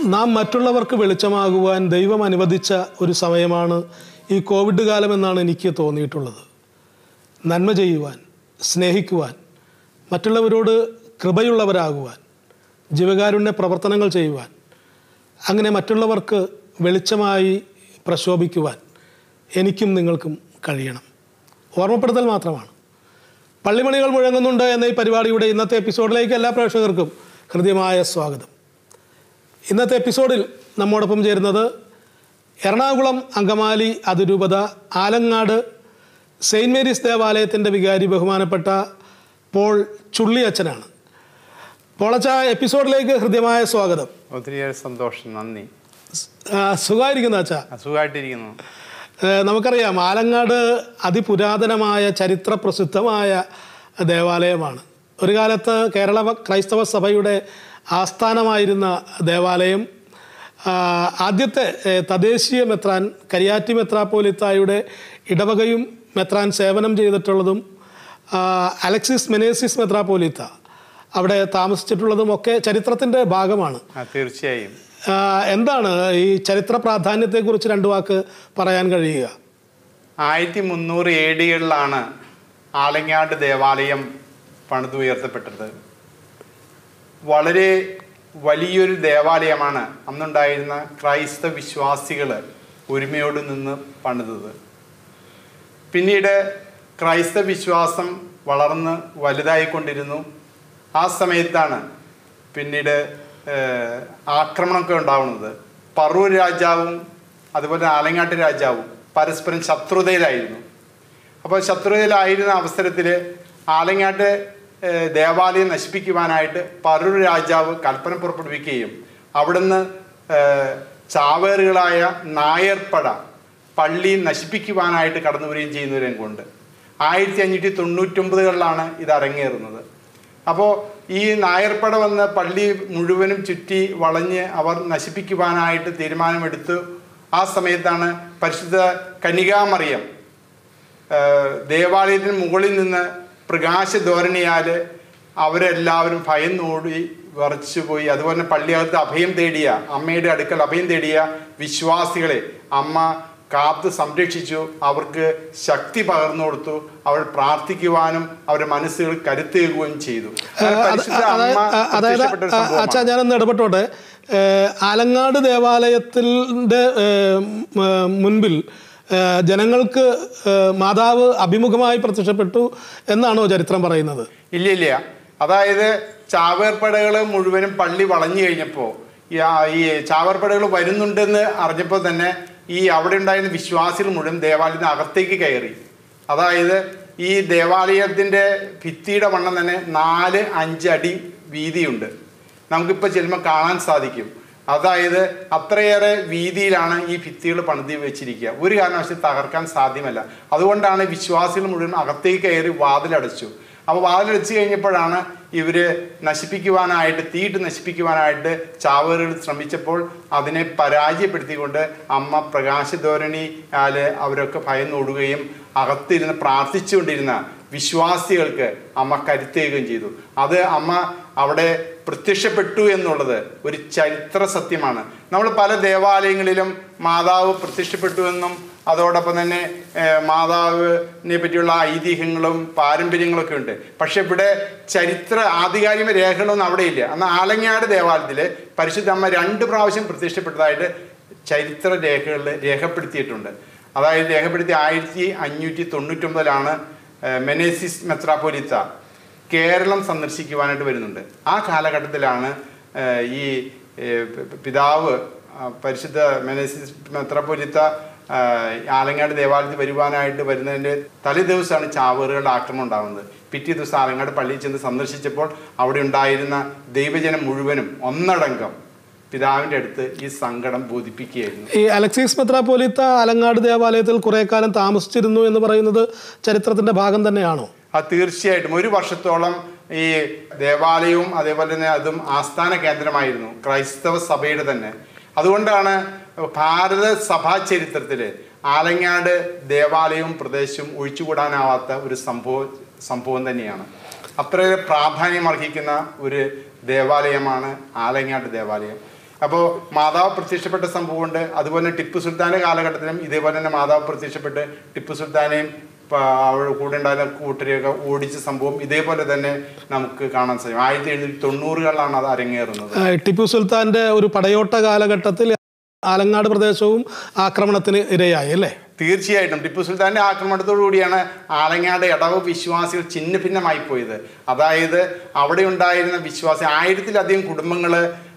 നാം മറ്റുള്ളവർക്ക് വെളിച്ചമാകുവാൻ ദൈവം അനുവദിച്ച ഒരു സമയമാണ് ഈ കോവിഡ് കാലം എന്നാണ് എനിക്ക് തോന്നിയിട്ടുള്ളത് നന്മ ചെയ്യുവാൻ സ്നേഹിക്കുവാൻ മറ്റുള്ളവരോട് കൃപയുള്ളവരാകുവാൻ ജീവകാരുണ്യ പ്രവർത്തനങ്ങൾ ചെയ്യുവാൻ അങ്ങനെ മറ്റുള്ളവർക്ക് വെളിച്ചമായി പ്രശോഭിക്കുവാൻ എനിക്കും നിങ്ങൾക്കും കഴിയണം ഓർമ്മപ്പെടുത്തൽ മാത്രമാണ് പള്ളിമണികൾ മുഴങ്ങുന്നുണ്ട് എന്ന ഈ പരിപാടിയുടെ ഇന്നത്തെ എപ്പിസോഡിലേക്ക് എല്ലാ പ്രേക്ഷകർക്കും ഹൃദ്യമായ സ്വാഗതം ഇന്നത്തെ എപ്പിസോഡിൽ നമ്മോടൊപ്പം ചേരുന്നത് എറണാകുളം അങ്കമാലി അതിരൂപത ആലങ്ങാട് സെയിൻറ്റ് മേരീസ് ദേവാലയത്തിൻ്റെ വികാരി ബഹുമാനപ്പെട്ട പോൾ ചുള്ളിയച്ചനാണ് പോളച്ച എപ്പിസോഡിലേക്ക് ഹൃദ്യമായ സ്വാഗതം ഒത്തിരിയേറെ സന്തോഷം നന്ദി ആ, സുഖമായിരിക്കുന്നു അച്ഛാ അസുഖമായിട്ടിരിക്കുന്നു ഏഹ് നമുക്കറിയാം ആലങ്ങാട് അതിപുരാതനമായ ചരിത്ര പ്രസിദ്ധമായ ദേവാലയമാണ് ഒരു കാലത്ത് കേരള ക്രൈസ്തവ സഭയുടെ ആസ്ഥാനമായിരുന്ന ദേവാലയം ആ, ആദ്യത്തെ ഏഹ് തദ്ദേശീയ മെത്രാൻ കരിയാറ്റി മെത്രാപ്പോലിത്തായുടെ ഇടവകയും മെത്രാൻ സേവനം ചെയ്തിട്ടുള്ളതും ആ, അലക്സിസ് മെനേസിസ് മെത്രാപ്പോലിത്ത അവിടെ താമസിച്ചിട്ടുള്ളതും ഒക്കെ ചരിത്രത്തിൻ്റെ ഭാഗമാണ് ആ തീർച്ചയായും ആ, എന്താണ് ഈ ചരിത്ര പ്രാധാന്യത്തെക്കുറിച്ച് രണ്ട് വാക്ക് പറയാൻ കഴിയുക ആയിരത്തി മുന്നൂറ് എ ഡികളിലാണ് ആലങ്ങാട് ദേവാലയം പണിതുയർത്തപ്പെട്ടത് വളരെ വലിയൊരു ദേവാലയമാണ് അന്നുണ്ടായിരുന്ന ക്രൈസ്തവ വിശ്വാസികൾ ഒരുമയോട് നിന്ന് പണിതത് പിന്നീട് ക്രൈസ്തവ വിശ്വാസം വളർന്ന് വലുതായിക്കൊണ്ടിരുന്നു ആ സമയത്താണ് പിന്നീട് ഏഹ്, ആക്രമണമൊക്കെ ഉണ്ടാവുന്നത് പറൂർ രാജാവും അതുപോലെ ആലങ്ങാട്ട് രാജാവും പരസ്പരം ശത്രുതയിലായിരുന്നു അപ്പോൾ ശത്രുതയിലായിരുന്ന അവസരത്തിൽ ആലങ്ങാട്ട് ഏഹ്, ദേവാലയം നശിപ്പിക്കുവാനായിട്ട് പറൂർ രാജാവ് കൽപ്പന പുറപ്പെടുവിക്കുകയും അവിടുന്ന് ഏഹ്, ചാവേറുകളായ നായർപ്പട പള്ളി നശിപ്പിക്കുവാനായിട്ട് കടന്നു വരികയും ചെയ്യുന്ന ഒരു രംഗമുണ്ട് ആയിരത്തി അഞ്ഞൂറ്റി തൊണ്ണൂറ്റൊമ്പതുകളിലാണ് ഇത് അരങ്ങേറുന്നത് അപ്പോൾ ഈ നായർപ്പട വന്ന് പള്ളി മുഴുവനും ചുറ്റി വളഞ്ഞ് അവർ നശിപ്പിക്കുവാനായിട്ട് തീരുമാനമെടുത്തു ആ സമയത്താണ് പരിശുദ്ധ കനികാമറിയം ഏഹ് ദേവാലയത്തിന് മുകളിൽ നിന്ന് പ്രകാശ ധോരണിയാൽ അവരെല്ലാവരും ഭയന്നോടി വിറച്ചുപോയി അതുപോലെ തന്നെ പള്ളിയകത്ത് അഭയം തേടിയ അമ്മയുടെ അടുക്കൽ അഭയം തേടിയ വിശ്വാസികളെ അമ്മ കാത്ത് സംരക്ഷിച്ചു അവർക്ക് ശക്തി പകർന്നു കൊടുത്തു അവർ പ്രാർത്ഥിക്കുവാനും അവരുടെ മനസ്സുകൾ കരുത്തേകുകയും ചെയ്തു അങ്ങനെ പരിശുദ്ധ അതായത് അമ്മ അതായത് പ്രത്യക്ഷപ്പെട്ട ഒരു സംഭവമാണ്. അച്ഛാ ഞാനൊന്ന് ഇടപെട്ടോട്ടെ ഏഹ് ആലങ്ങാട് ദേവാലയത്തിൻ്റെ മുൻപിൽ ഏഹ് ജനങ്ങൾക്ക് ഏഹ് മാതാവ് അഭിമുഖമായി പ്രത്യക്ഷപ്പെട്ടു എന്നാണോ ചരിത്രം പറയുന്നത് ഇല്ല ഇല്ല അതായത് ചാവേർപ്പടകൾ മുഴുവനും പള്ളി വളഞ്ഞു കഴിഞ്ഞപ്പോൾ ഈ ആ- ഈ ചാവേർപ്പടകൾ വരുന്നുണ്ടെന്ന് അറിഞ്ഞപ്പോൾ തന്നെ ഈ അവിടെ ഉണ്ടായിരുന്ന വിശ്വാസികൾ മുഴുവൻ ദേവാലയത്തിന് അകത്തേക്ക് കയറി അതായത് ഈ ദേവാലയത്തിൻ്റെ ഭിത്തിയുടെ വണ്ണം തന്നെ നാല് അഞ്ച് അടി വീതിയുണ്ട് നമുക്കിപ്പോൾ ചെല്ലുമ്പോൾ കാണാൻ സാധിക്കും അതായത് അത്രയേറെ വീതിയിലാണ് ഈ ഭിത്തികൾ പണിതി വെച്ചിരിക്കുക ഒരു കാരണവശാലും തകർക്കാൻ സാധ്യമല്ല അതുകൊണ്ടാണ് വിശ്വാസികൾ മുഴുവൻ അകത്തേക്ക് കയറി വാതിലടച്ചു അപ്പോൾ വാതിലടച്ചു കഴിഞ്ഞപ്പോഴാണ് ഇവര് നശിപ്പിക്കുവാനായിട്ട് തീയിട്ട് നശിപ്പിക്കുവാനായിട്ട് ചാവേറുകൾ ശ്രമിച്ചപ്പോൾ അതിനെ പരാജയപ്പെടുത്തിക്കൊണ്ട് അമ്മ പ്രകാശധോരണിയാല് അവരൊക്കെ ഭയന്നോടുകയും അകത്തിരുന്ന് പ്രാർത്ഥിച്ചുകൊണ്ടിരുന്ന വിശ്വാസികൾക്ക് അമ്മ കരുത്തേകുകയും ചെയ്തു അത് അമ്മ അവിടെ പ്രത്യക്ഷപ്പെട്ടു എന്നുള്ളത് ഒരു ചരിത്ര സത്യമാണ് നമ്മൾ പല ദേവാലയങ്ങളിലും മാതാവ് പ്രത്യക്ഷപ്പെട്ടു എന്നും അതോടൊപ്പം തന്നെ ഏഹ്, മാതാവിനെ പറ്റിയുള്ള ഐതിഹ്യങ്ങളും പാരമ്പര്യങ്ങളൊക്കെ ഉണ്ട് പക്ഷെ ഇവിടെ ചരിത്ര ആധികാരിക രേഖകളൊന്നും അവിടെ ഇല്ല അന്ന് ആലങ്ങാട് ദേവാലയത്തിൽ പരിശുദ്ധ അമ്മ രണ്ട് പ്രാവശ്യം പ്രത്യക്ഷപ്പെട്ടതായിട്ട് ചരിത്ര രേഖകളിൽ രേഖപ്പെടുത്തിയിട്ടുണ്ട് അതായത് രേഖപ്പെടുത്തി ആയിരത്തി അഞ്ഞൂറ്റി തൊണ്ണൂറ്റൊമ്പതിലാണ് മെനേസിസ് മെത്രാപ്പൊലിത്ത കേരളം സന്ദർശിക്കുവാനായിട്ട് വരുന്നുണ്ട് ആ കാലഘട്ടത്തിലാണ് ഏഹ്, ഈ ഏഹ്, പി- പിതാവ് ആ, പരിശുദ്ധ മെനേസിസ് മെത്രാപ്പൊലിത്ത ആഹ്, ആലങ്ങാട് ദേവാലയത്തിൽ വരുവാനായിട്ട് വരുന്നതിൻ്റെ തലേ ദിവസമാണ് ചാവേറുകളുടെ ആക്രമണം ഉണ്ടാകുന്നത് പിറ്റേ ദിവസം ആലങ്ങാട് പള്ളിയിൽ ചെന്ന് സന്ദർശിച്ചപ്പോൾ അവിടെ ഉണ്ടായിരുന്ന ദൈവജനം മുഴുവനും ഒന്നടങ്കം പിതാവിൻ്റെ അടുത്ത് ഈ സങ്കടം ബോധിപ്പിക്കുകയായിരുന്നു ഈ അലക്സീസ് മെത്രാപ്പോലിത്ത ആലങ്ങാട് ദേവാലയത്തിൽ കുറേ കാലം താമസിച്ചിരുന്നു എന്ന് പറയുന്നത് ചരിത്രത്തിന്റെ ഭാഗം തന്നെയാണോ അത് തീർച്ചയായിട്ടും ഒരു വർഷത്തോളം ഈ ദേവാലയവും അതേപോലെ തന്നെ അതും ആസ്ഥാന കേന്ദ്രമായിരുന്നു ക്രൈസ്തവ സഭയുടെ തന്നെ അതുകൊണ്ടാണ് ഭാരത സഭാ ചരിത്രത്തിൽ ആലങ്ങാട് ദേവാലയവും പ്രദേശവും ഒഴിച്ചുകൂടാനാവാത്ത ഒരു സംഭവം സംഭവം തന്നെയാണ് അത്രയേറെ പ്രാധാന്യം അർഹിക്കുന്ന ഒരു ദേവാലയമാണ് ആലങ്ങാട് ദേവാലയം അപ്പോൾ മാതാവ് പ്രത്യക്ഷപ്പെട്ട സംഭവമുണ്ട് അതുപോലെ ടിപ്പു സുൽത്താന്റെ കാലഘട്ടത്തിലും ഇതേപോലെ തന്നെ മാതാവ് പ്രത്യക്ഷപ്പെട്ട് ടിപ്പു സുൽത്താനെയും പ- അവരുടെ കൂടെ ഉണ്ടായിരുന്ന കൂട്ടരെയൊക്കെ ഓടിച്ച സംഭവം ഇതേപോലെ തന്നെ നമുക്ക് കാണാൻ സാധിക്കും ആയിരത്തി എഴുന്നൂറ്റി തൊണ്ണൂറുകളിലാണ് അത് അരങ്ങേറുന്നത് ആ, ടിപ്പു സുൽത്താന്റെ ഒരു പടയോട്ട കാലഘട്ടത്തിൽ ആലങ്ങാട് പ്രദേശവും ആക്രമണത്തിന് ഇരയായി അല്ലേ തീർച്ചയായിട്ടും ടിപ്പു സുൽത്താന്റെ ആക്രമണത്തോടു കൂടിയാണ് ആലങ്ങാട് ഇടവ് വിശ്വാസികൾ ചിന്ന ഭിന്നമായി പോയത് അതായത് അവിടെ ഉണ്ടായിരുന്ന വിശ്വാസി ആയിരത്തിലധികം കുടുംബങ്ങൾ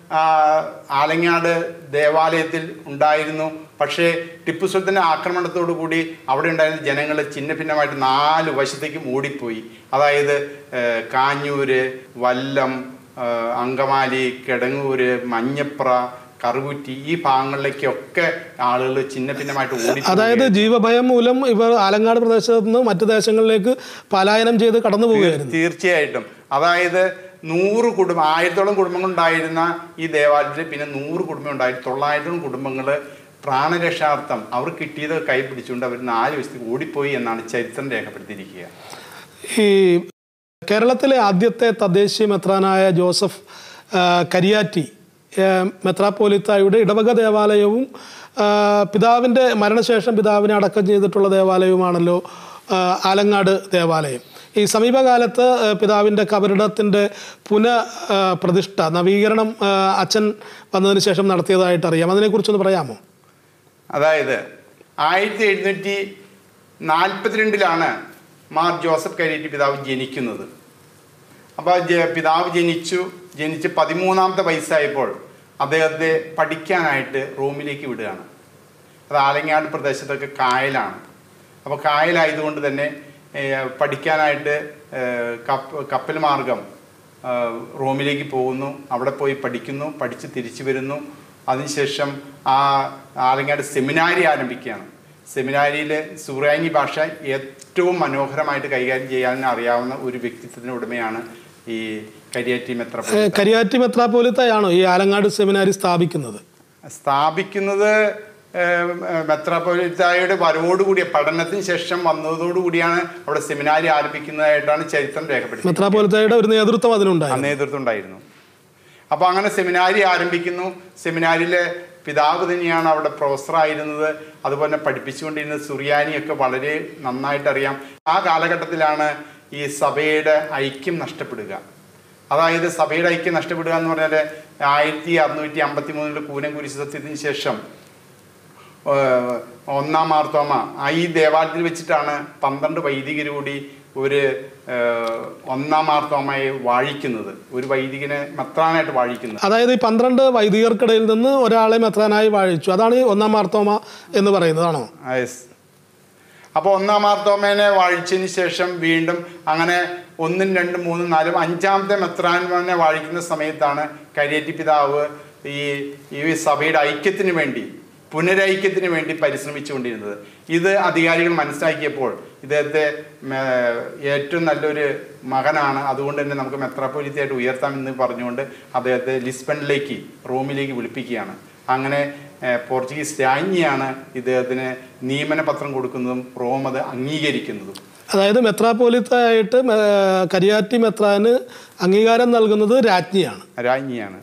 ആലങ്ങാട് ദേവാലയത്തിൽ ഉണ്ടായിരുന്നു പക്ഷേ ടിപ്പു സുൽത്താന്റെ ആക്രമണത്തോടു കൂടി അവിടെ ഉണ്ടായിരുന്ന ജനങ്ങൾ ചിന്ന ഭിന്നമായിട്ട് നാല് വശത്തേക്കും ഓടിപ്പോയി അതായത് ഏഹ്, കാഞ്ഞൂര് വല്ലം ഏഹ്, അങ്കമാലി കിടങ്ങൂര് മഞ്ഞപ്ര കറുകുറ്റി ഈ ഭാഗങ്ങളിലേക്കൊക്കെ ആളുകൾ ചിന്ന ഭിന്നമായിട്ട് ഓടി അതായത് ജീവഭയം മൂലം ഇവർ ആലങ്ങാട് പ്രദേശത്ത് നിന്ന് മറ്റു ദേശങ്ങളിലേക്ക് പലായനം ചെയ്ത് കടന്നു പോവുകയായിരുന്നു തീർച്ചയായിട്ടും അതായത് നൂറ് കുടുംബം ആയിരത്തോളം കുടുംബങ്ങൾ ഉണ്ടായിരുന്ന ഈ ദേവാലയത്തിൽ പിന്നെ നൂറ് കുടുംബം ഉണ്ടായി തൊള്ളായിരത്തോളം കുടുംബങ്ങൾ പ്രാണരക്ഷാർത്ഥം അവർ കിട്ടിയത് കൈ പിടിച്ചുകൊണ്ട് അവർ നാല് ദിവസത്തേക്ക് ഓടിപ്പോയി എന്നാണ് ചരിത്രം രേഖപ്പെടുത്തിയിരിക്കുക ഈ കേരളത്തിലെ ആദ്യത്തെ തദ്ദേശീയ മെത്രാനായ ജോസഫ് ആ, കരിയാറ്റി ആ, മെത്രാപ്പോലിത്തായുടെ ഇടവക ദേവാലയവും ആ, പിതാവിൻ്റെ മരണശേഷം പിതാവിനെ അടക്കം ചെയ്തിട്ടുള്ള ദേവാലയവുമാണല്ലോ ആ, ആലങ്ങാട് ദേവാലയം ഈ സമീപകാലത്ത് ആ, പിതാവിൻ്റെ കബറിടത്തിൻ്റെ പുന ആ, പ്രതിഷ്ഠ നവീകരണം ആ, അച്ഛൻ വന്നതിന് ശേഷം നടത്തിയതായിട്ട് അറിയാം അതിനെക്കുറിച്ചൊന്ന് പറയാമോ അതായത് ആയിരത്തി എഴുന്നൂറ്റി നാൽപ്പത്തിരണ്ടിലാണ് മാർ ജോസഫ് കരിയറ്റി പിതാവ് ജനിക്കുന്നത് അപ്പോൾ ജ- പിതാവ് ജനിച്ചു ജനിച്ച് പതിമൂന്നാമത്തെ വയസ്സായപ്പോൾ അദ്ദേഹത്തെ പഠിക്കാനായിട്ട് റോമിലേക്ക് വിടുകയാണ് അത് ആലങ്ങാട് പ്രദേശത്തൊക്കെ കായലാണ് അപ്പോൾ കായലായതുകൊണ്ട് തന്നെ ഏഹ്, പഠിക്കാനായിട്ട് ഏഹ്, കപ്പ കപ്പൽ മാർഗം ഏഹ്, റോമിലേക്ക് പോകുന്നു അവിടെ പോയി പഠിക്കുന്നു പഠിച്ച് തിരിച്ചു വരുന്നു അതിനുശേഷം ആ ആലങ്ങാട് സെമിനാരി ആരംഭിക്കുകയാണ് സെമിനാരിയിൽ സുറാനി ഭാഷ ഏറ്റവും മനോഹരമായിട്ട് കൈകാര്യം ചെയ്യാൻ അറിയാവുന്ന ഒരു വ്യക്തിത്വത്തിന് ഉടമയാണ് ഈ കരിയാറ്റി മെത്ര ഏ, കരിയാറ്റി മെത്രാപ്പോലിത്തയാണോ ഈ ആലങ്ങാട് സെമിനാരി സ്ഥാപിക്കുന്നത് സ്ഥാപിക്കുന്നത് ഏഹ്, മെത്രാപ്പൊലിത്തായുടെ വരവോടുകൂടിയ പഠനത്തിന് ശേഷം വന്നതോടുകൂടിയാണ് അവിടെ സെമിനാരി ആരംഭിക്കുന്നതായിട്ടാണ് ചരിത്രം രേഖപ്പെടുത്തുന്നത് മെത്രാപ്പോലിത്തയുടെ ഒരു നേതൃത്വം ആ അതിനുണ്ടായി നേതൃത്വം ഉണ്ടായിരുന്നു അപ്പോൾ അങ്ങനെ സെമിനാരി ആരംഭിക്കുന്നു സെമിനാരിലെ പിതാവ് തന്നെയാണ് അവിടെ പ്രൊഫസറായിരുന്നത് അതുപോലെ തന്നെ പഠിപ്പിച്ചുകൊണ്ടിരുന്നത് സുറിയാനിയൊക്കെ വളരെ നന്നായിട്ട് അറിയാം ആ കാലഘട്ടത്തിലാണ് ഈ സഭയുടെ ഐക്യം നഷ്ടപ്പെടുക അതായത് സഭയുടെ ഐക്യം നഷ്ടപ്പെടുക എന്ന് പറഞ്ഞാൽ ആയിരത്തി അറുന്നൂറ്റി അമ്പത്തി മൂന്നിലെ കൂനം കുരിശ് സത്യത്തിന് ശേഷം ഏഹ്, ഒന്നാം മാർത്തോമ ആ ഈ ദേവാലയത്തിൽ വെച്ചിട്ടാണ് പന്ത്രണ്ട് വൈദികർ കൂടി ഒരു ഏഹ്, ഒന്നാം മാർത്തോമയെ വാഴിക്കുന്നത് ഒരു വൈദികനെ മെത്രാനായിട്ട് വാഴിക്കുന്നത് അതായത് ഈ പന്ത്രണ്ട് വൈദികർക്കിടയിൽ നിന്ന് ഒരാളെ മെത്രാനായി വാഴിച്ചു അതാണ് ഈ ഒന്നാം മാർത്തോമ എന്ന് പറയുന്നതാണോ യെസ് അപ്പോൾ ഒന്നാം മാർത്തോമേനെ വാഴിച്ചതിന് ശേഷം വീണ്ടും അങ്ങനെ ഒന്നും രണ്ടും മൂന്നും നാലും അഞ്ചാമത്തെ മെത്രാനെ വാഴിക്കുന്ന സമയത്താണ് കരിയേറ്റി പിതാവ് ഈ ഈ സഭയുടെ ഐക്യത്തിന് വേണ്ടി പുനരൈക്യത്തിന് വേണ്ടി പരിശ്രമിച്ചുകൊണ്ടിരുന്നത് ഇത് അധികാരികൾ മനസ്സിലാക്കിയപ്പോൾ ഇദ്ദേഹത്തെ മേ- ഏറ്റവും നല്ലൊരു മകനാണ് അതുകൊണ്ട് തന്നെ നമുക്ക് മെത്രാപ്പൊലിത്തയായിട്ട് ഉയർത്താമെന്ന് പറഞ്ഞുകൊണ്ട് അദ്ദേഹത്തെ ലിസ്ബണിലേക്ക് റോമിലേക്ക് വിളിപ്പിക്കുകയാണ് അങ്ങനെ ഏഹ്, പോർച്ചുഗീസ് രാജ്ഞിയാണ് ഇദ്ദേഹത്തിന് നിയമന പത്രം കൊടുക്കുന്നതും റോം അത് അംഗീകരിക്കുന്നതും അതായത് മെത്രാപ്പോലിത്തായിട്ട് മെ- കരിയാറ്റി മെത്രാന് അംഗീകാരം നൽകുന്നത് രാജ്ഞിയാണ് രാജ്ഞിയാണ്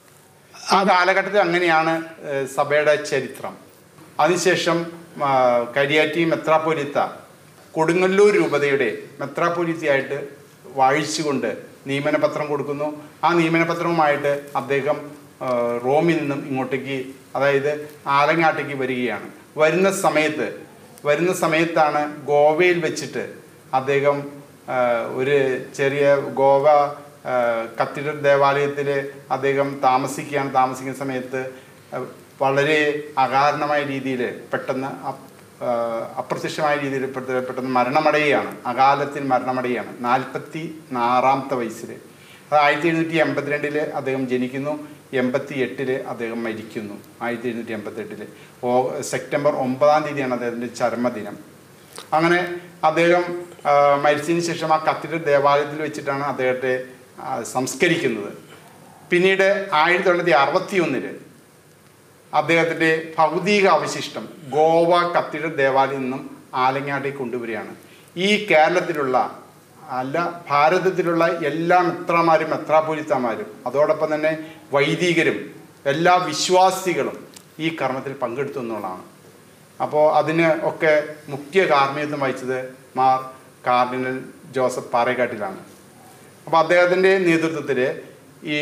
ആ കാലഘട്ടത്തിൽ അങ്ങനെയാണ് ഏഹ്, സഭയുടെ ചരിത്രം അതിനുശേഷം ആ, കരിയാറ്റി മെത്രാപ്പൊലിത്ത കൊടുങ്ങല്ലൂർ രൂപതയുടെ മെത്രാപ്പൊലിത്തയായിട്ട് വാഴിച്ചുകൊണ്ട് നിയമനപത്രം കൊടുക്കുന്നു ആ നിയമനപത്രവുമായിട്ട് അദ്ദേഹം ആ, റോമിൽ നിന്നും ഇങ്ങോട്ടേക്ക് അതായത് ആലങ്ങാട്ടേക്ക് വരികയാണ് വരുന്ന സമയത്ത് വരുന്ന സമയത്താണ് ഗോവയിൽ വെച്ചിട്ട് അദ്ദേഹം ആ, ഒരു ചെറിയ ഗോവ കത്തീഡ്രൽ ദേവാലയത്തിൽ അദ്ദേഹം താമസിക്കുകയാണ് താമസിക്കുന്ന സമയത്ത് ആ, വളരെ അകാരണമായ രീതിയിൽ പെട്ടെന്ന് അപ്- ആ, അപ്രത്യക്ഷമായ രീതിയിൽ പെട്ടെന്ന് പെട്ടെന്ന് മരണമടയുകയാണ് അകാലത്തിൽ മരണമടയുകയാണ് നാൽപ്പത്തി ആറാമത്തെ വയസ്സിൽ അത് ആയിരത്തി എഴുന്നൂറ്റി എൺപത്തിരണ്ടില് അദ്ദേഹം ജനിക്കുന്നു എൺപത്തി എട്ടില് അദ്ദേഹം മരിക്കുന്നു ആയിരത്തി എഴുന്നൂറ്റി എൺപത്തി എട്ടില് ഓ സെപ്റ്റംബർ ഒമ്പതാം തീയതിയാണ് അദ്ദേഹത്തിൻ്റെ ചരമദിനം അങ്ങനെ അദ്ദേഹം ആ, മരിച്ചതിന് ശേഷം ആ കത്തീഡ്രൽ ദേവാലയത്തിൽ വെച്ചിട്ടാണ് അദ്ദേഹത്തെ ആ, സംസ്കരിക്കുന്നത് പിന്നീട് ആയിരത്തി തൊള്ളായിരത്തി അറുപത്തി ഒന്നില് അദ്ദേഹത്തിൻ്റെ ഭൗതിക അവശിഷ്ടം ഗോവ കത്തീഡ്രൽ ദേവാലയത്തിൽ നിന്നും ആലങ്ങാട്ടേക്ക് കൊണ്ടുവരികയാണ് ഈ കേരളത്തിലുള്ള അല്ല ഭാരതത്തിലുള്ള എല്ലാ മെത്രമാരും മെത്രാപൊലിത്തമാരും അതോടൊപ്പം തന്നെ വൈദികരും എല്ലാ വിശ്വാസികളും ഈ കർമ്മത്തിൽ പങ്കെടുത്തു എന്നുള്ളതാണ് അപ്പോൾ അതിന് ഒക്കെ മുഖ്യ കാർമ്മികത്വം വഹിച്ചത് മാർ കാർഡിനൽ ജോസഫ് പാറേക്കാട്ടിലാണ് അപ്പോൾ അദ്ദേഹത്തിൻ്റെ നേതൃത്വത്തിൽ ഈ